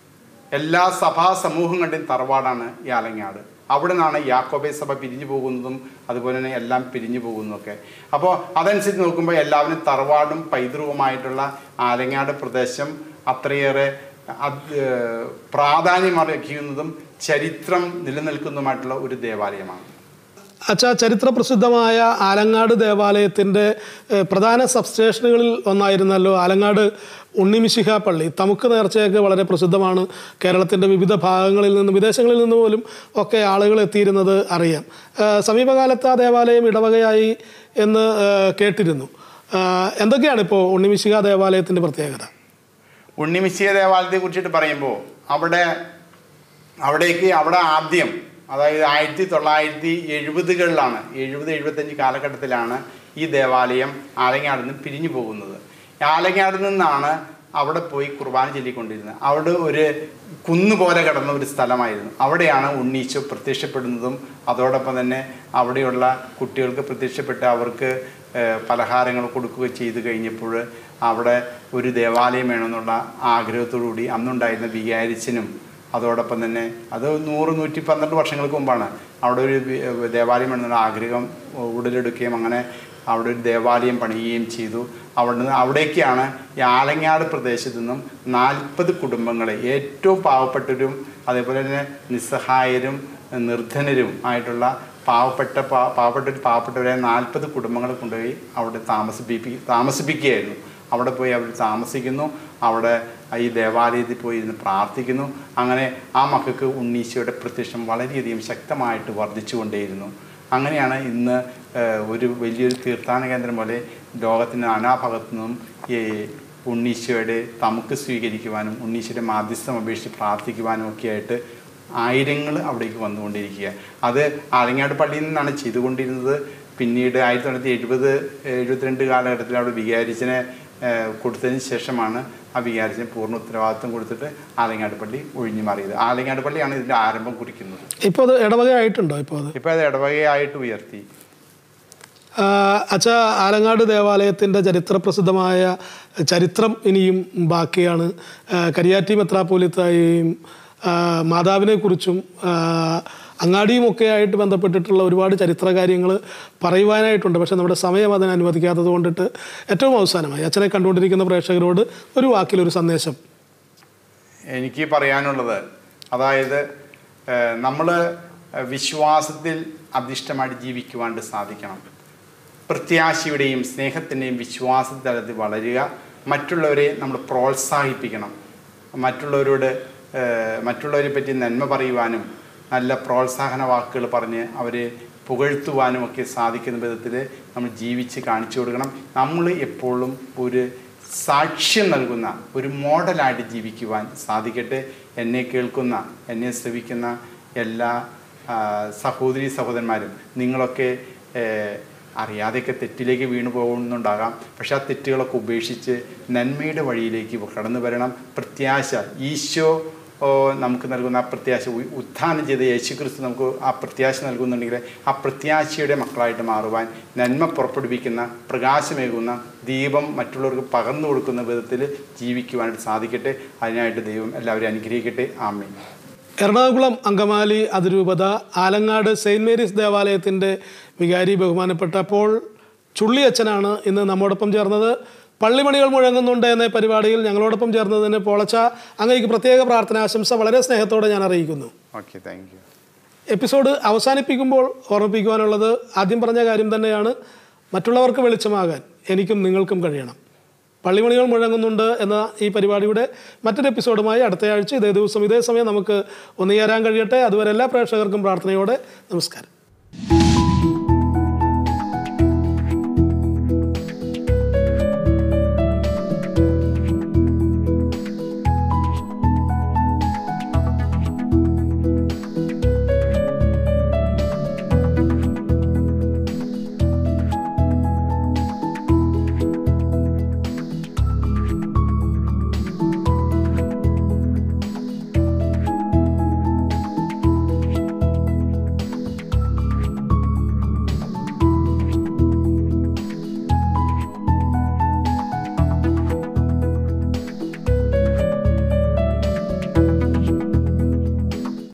എല്ലാ സഭാ സമൂഹങ്ങളുടെയും തറവാടാണ് ഈ ആലങ്ങാട് അവിടെ നിന്നാണ് യാക്കോബേ സഭ പിരിഞ്ഞു പോകുന്നതും അതുപോലെ തന്നെ എല്ലാം പിരിഞ്ഞു പോകുന്നതൊക്കെ അപ്പോൾ അതനുസരിച്ച് നോക്കുമ്പോൾ എല്ലാവരും തറവാടും പൈതൃകവുമായിട്ടുള്ള ആലങ്ങാട് പ്രദേശം അത്രയേറെ അത് പ്രാധാന്യം അർഹിക്കുന്നതും ചരിത്രം നിലനിൽക്കുന്നതുമായിട്ടുള്ള ഒരു ദേവാലയമാണ് അച്ഛാ ചരിത്ര പ്രസിദ്ധമായ ആലങ്ങാട് ദേവാലയത്തിൻ്റെ ഏഹ്, പ്രധാന സബ്സ്റ്റേഷനുകളിൽ ഒന്നായിരുന്നല്ലോ ആലങ്ങാട് ഉണ്ണിമിശിഹ പള്ളി തമുക്ക് നേർച്ചയൊക്കെ വളരെ പ്രസിദ്ധമാണ് കേരളത്തിൻ്റെ വിവിധ ഭാഗങ്ങളിൽ നിന്ന് വിദേശങ്ങളിൽ നിന്ന് പോലും ഒക്കെ ആളുകൾ എത്തിയിരുന്നത് അറിയാം ഏഹ്, സമീപകാലത്ത് ആ ദേവാലയം ഇടവകയായി എന്ന് ഏഹ്, കേട്ടിരുന്നു ഏഹ്, എന്തൊക്കെയാണ് ഇപ്പോൾ ഉണ്ണിമിശിഹ ദേവാലയത്തിൻ്റെ പ്രത്യേകത ഉണ്ണിമിശ്യ ദേവാലയത്തെ കുറിച്ചിട്ട് പറയുമ്പോൾ അവിടെ അവിടേക്ക് അവിടെ ആദ്യം അതായത് ആയിരത്തി തൊള്ളായിരത്തി എഴുപതുകളിലാണ് എഴുപത് എഴുപത്തഞ്ച് കാലഘട്ടത്തിലാണ് ഈ ദേവാലയം ആലങ്ങാട് നിന്ന് പിരിഞ്ഞു പോകുന്നത് ആലങ്ങാട് നിന്നാണ് അവിടെ പോയി കുർബാന ചൊല്ലിക്കൊണ്ടിരുന്നത് അവിടെ ഒരു കുന്ന് പോലെ കിടന്ന ഒരു സ്ഥലമായിരുന്നു അവിടെയാണ് ഉണ്ണീശോ പ്രത്യക്ഷപ്പെടുന്നതും അതോടൊപ്പം തന്നെ അവിടെയുള്ള കുട്ടികൾക്ക് പ്രത്യക്ഷപ്പെട്ട് അവർക്ക് ഏഹ്, പലഹാരങ്ങൾ കൊടുക്കുക ചെയ്തു കഴിഞ്ഞപ്പോൾ അവിടെ ഒരു ദേവാലയം വേണമെന്നുള്ള ആഗ്രഹത്തോടു കൂടി അന്നുണ്ടായിരുന്ന വികാരിച്ചനും അതോടൊപ്പം തന്നെ അത് നൂറ് നൂറ്റി പന്ത്രണ്ട് വർഷങ്ങൾക്ക് മുമ്പാണ് അവിടെ ഒരു വി- ദേവാലയം വേണമെന്നുള്ള ആഗ്രഹം ഉടലെടുക്കുകയും അങ്ങനെ അവിടെ ഒരു ദേവാലയം പണിയുകയും ചെയ്തു അവിടെ നിന്ന് അവിടേക്കാണ് ഈ ആലങ്ങാട് പ്രദേശത്തു നിന്നും നാൽപ്പത് കുടുംബങ്ങളെ ഏറ്റവും പാവപ്പെട്ടവരും അതേപോലെ തന്നെ നിസ്സഹായരും നിർധനരും ആയിട്ടുള്ള പാവപ്പെട്ട പാ- പാവപ്പെട്ട പാവപ്പെട്ടവരായ നാൽപ്പത് കുടുംബങ്ങളെ കൊണ്ടുപോയി അവിടെ താമസിപ്പിപ്പി താമസിപ്പിക്കുകയായിരുന്നു അവിടെ പോയി അവർ താമസിക്കുന്നു അവിടെ ഈ ദേവാലയത്തിൽ പോയി ഇരുന്ന് പ്രാർത്ഥിക്കുന്നു അങ്ങനെ ആ മക്കൾക്ക് ഉണ്ണീശോയുടെ പ്രത്യക്ഷം വളരെയധികം ശക്തമായിട്ട് വർദ്ധിച്ചുകൊണ്ടേയിരുന്നു അങ്ങനെയാണ് ഇന്ന് ഏഹ്, ഒരു വലിയൊരു തീർത്ഥാടന കേന്ദ്രം പോലെ ലോകത്തിൻ്റെ നാനാഭാഗത്തു നിന്നും ഈ ഉണ്ണീശോയുടെ തമുക്ക് സ്വീകരിക്കുവാനും ഉണ്ണീശോയുടെ മാധ്യസ്ഥം അപേക്ഷിച്ച് പ്രാർത്ഥിക്കുവാനും ഒക്കെ ആയിട്ട് ആയിരങ്ങൾ അവിടേക്ക് വന്നുകൊണ്ടിരിക്കുക അത് ആലങ്ങാട് പള്ളിയിൽ നിന്നാണ് ചെയ്തുകൊണ്ടിരുന്നത് പിന്നീട് ആയിരത്തി തൊള്ളായിരത്തി എഴുപത് എഴുപത്തിരണ്ട് കാലഘട്ടത്തിൽ അവിടെ വികാരിച്ചനെ ഏഹ്, കൊടുത്തതിന് ശേഷമാണ് ആ വികാരിച്ചന് പൂർണ്ണ ഉത്തരവാദിത്വം കൊടുത്തിട്ട് ആലങ്ങാട് പള്ളി ഒഴിഞ്ഞു മാറിയത് ആലങ്ങാട് പള്ളിയാണ് ഇതിൻ്റെ ആരംഭം കുറിക്കുന്നത് ഇപ്പോൾ അത് ഇടവകയായിട്ടുണ്ടോ ഇപ്പോൾ അത് ഇപ്പോൾ അത് ഇടവകയായിട്ട് ഉയർത്തി അച്ഛ ആലങ്ങാട് ദേവാലയത്തിൻ്റെ ചരിത്ര പ്രസിദ്ധമായ ചരിത്രം ഇനിയും ബാക്കിയാണ് ആ, കരിയാറ്റി മെത്രാപ്പോലിത്തായും ആ, മാതാവിനെക്കുറിച്ചും ആ, അങ്ങാടിയുമൊക്കെ ആയിട്ട് ബന്ധപ്പെട്ടിട്ടുള്ള ഒരുപാട് ചരിത്ര കാര്യങ്ങൾ പറയുവാനായിട്ടുണ്ട് പക്ഷേ നമ്മുടെ സമയം അതിന് അനുവദിക്കാത്തത് കൊണ്ടിട്ട് ഏറ്റവും അവസാനമായി അച്ഛനെ കണ്ടുകൊണ്ടിരിക്കുന്ന പ്രേക്ഷകരോട് ഒരു വാക്കിലൊരു സന്ദേശം എനിക്ക് പറയാനുള്ളത് അതായത് നമ്മൾ വിശ്വാസത്തിൽ അധിഷ്ഠമായിട്ട് ജീവിക്കുവാണ്ട് സാധിക്കണം പ്രത്യാശയുടെയും സ്നേഹത്തിൻ്റെയും വിശ്വാസത്തിൽ അത് വളരുക മറ്റുള്ളവരെ നമ്മൾ പ്രോത്സാഹിപ്പിക്കണം മറ്റുള്ളവരോട് ഏഹ്, മറ്റുള്ളവരെ പറ്റി നന്മ പറയുവാനും നല്ല പ്രോത്സാഹന വാക്കുകൾ പറഞ്ഞ് അവരെ പുകഴ്ത്തുവാനും ഒക്കെ സാധിക്കുന്ന വിധത്തിൽ നമ്മൾ ജീവിച്ച് കാണിച്ചു കൊടുക്കണം നമ്മൾ എപ്പോഴും ഒരു സാക്ഷ്യം നൽകുന്ന ഒരു മോഡലായിട്ട് ജീവിക്കുവാൻ സാധിക്കട്ടെ എന്നെ കേൾക്കുന്ന എന്നെ ശ്രവിക്കുന്ന എല്ലാ ആ, സഹോദരി സഹോദരന്മാരും നിങ്ങളൊക്കെ ഏഹ്, അറിയാതെയൊക്കെ തെറ്റിലേക്ക് വീണു പോകുന്നുണ്ടാകാം പക്ഷെ ആ തെറ്റുകളൊക്കെ ഉപേക്ഷിച്ച് നന്മയുടെ വഴിയിലേക്ക് കടന്നു വരണം പ്രത്യാശ ഈശോ ഓ, നമുക്ക് നൽകുന്ന ആ പ്രത്യാശ ഉ- ഉത്ഥാനം ചെയ്ത യേശു ക്രിസ്തു നമുക്ക് ആ പ്രത്യാശ നൽകുന്നുണ്ടെങ്കിൽ ആ പ്രത്യാശയുടെ മക്കളായിട്ട് മാറുവാൻ നന്മ പുറപ്പെടുവിക്കുന്ന പ്രകാശമേകുന്ന ദീപം മറ്റുള്ളവർക്ക് പകർന്നു കൊടുക്കുന്ന വിധത്തിൽ ജീവിക്കുവാനായിട്ട് സാധിക്കട്ടെ അതിനായിട്ട് ദൈവം എല്ലാവരെയും അനുഗ്രഹിക്കട്ടെ ആമേ എറണാകുളം അങ്കമാലി അതിരൂപത ആലങ്ങാട് സെയിൻറ്റ് മേരീസ് ദേവാലയത്തിൻ്റെ വികാരി ബഹുമാനപ്പെട്ട പോൾ ചുള്ളിയച്ഛനാണ് ഇന്ന് നമ്മോടൊപ്പം ചേർന്നത് പള്ളിമണികൾ മുഴങ്ങുന്നുണ്ട് എന്ന പരിപാടിയിൽ ഞങ്ങളോടൊപ്പം ചേർന്നതിന് പോളച്ച അങ്ങേക്ക് പ്രത്യേക പ്രാർത്ഥനാശംസ വളരെ സ്നേഹത്തോടെ ഞാൻ അറിയിക്കുന്നു ഓക്കെ താങ്ക് യു എപ്പിസോഡ് അവസാനിപ്പിക്കുമ്പോൾ ഓർമ്മിപ്പിക്കുവാനുള്ളത് ആദ്യം പറഞ്ഞ കാര്യം തന്നെയാണ് മറ്റുള്ളവർക്ക് വെളിച്ചമാകാൻ എനിക്കും നിങ്ങൾക്കും കഴിയണം പള്ളിമണികൾ മുഴങ്ങുന്നുണ്ട് എന്ന ഈ പരിപാടിയുടെ മറ്റൊരു എപ്പിസോഡുമായി അടുത്തയാഴ്ച ഇതേ ദിവസം ഇതേ സമയം നമുക്ക് ഒന്നുചേരാൻ കഴിയട്ടെ അതുവരെ എല്ലാ പ്രേക്ഷകർക്കും പ്രാർത്ഥനയോടെ നമസ്കാരം